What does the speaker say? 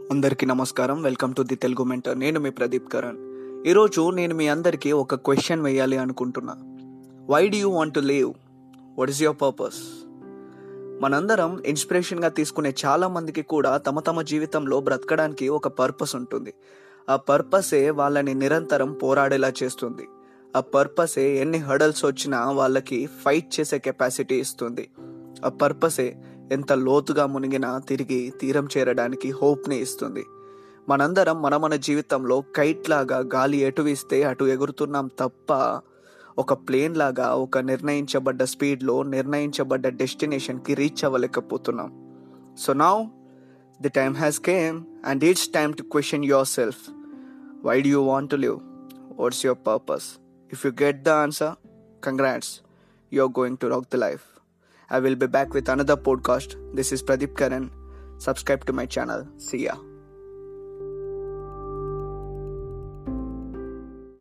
అందరికీ నమస్కారం welcome to the Telugu mentor నేను మీ ప్రదీప్ కరణ్ ఈరోజు నేను మీ అందరికీ ఒక క్వశ్చన్ వేయాలి అనుకుంటున్నా why do you want to leave what is your purpose మనందరం ఇన్స్పిరేషన్గా తీసుకునే చాలా మందికి కూడా తమ తమ జీవితంలో బ్రతకడానికి ఒక పర్పస్ ఉంటుంది ఆ పర్పసే వాళ్ళని నిరంతరం పోరాడేలా చేస్తుంది ఆ పర్పసే ఎన్ని హడల్స్ వచ్చినా వాళ్ళకి ఫైట్ చేసే కెపాసిటీ ఇస్తుంది ఆ పర్పసే ఎంత లోతుగా మునిగినా తిరిగి తీరం చేరడానికి హోప్ని ఇస్తుంది మనందరం మన మన జీవితంలో కైట్ లాగా గాలి ఎటు వీస్తే అటు ఎగురుతున్నాం తప్ప ఒక ప్లేన్ లాగా ఒక నిర్ణయించబడ్డ స్పీడ్లో నిర్ణయించబడ్డ డెస్టినేషన్కి రీచ్ అవ్వలేకపోతున్నాం so now the time has come and it's time to question yourself why do you want to live what's your purpose if you get the answer congrats you are going to rock the life I will be back with another podcast. This is Pradeep Karan. Subscribe to my channel. See ya.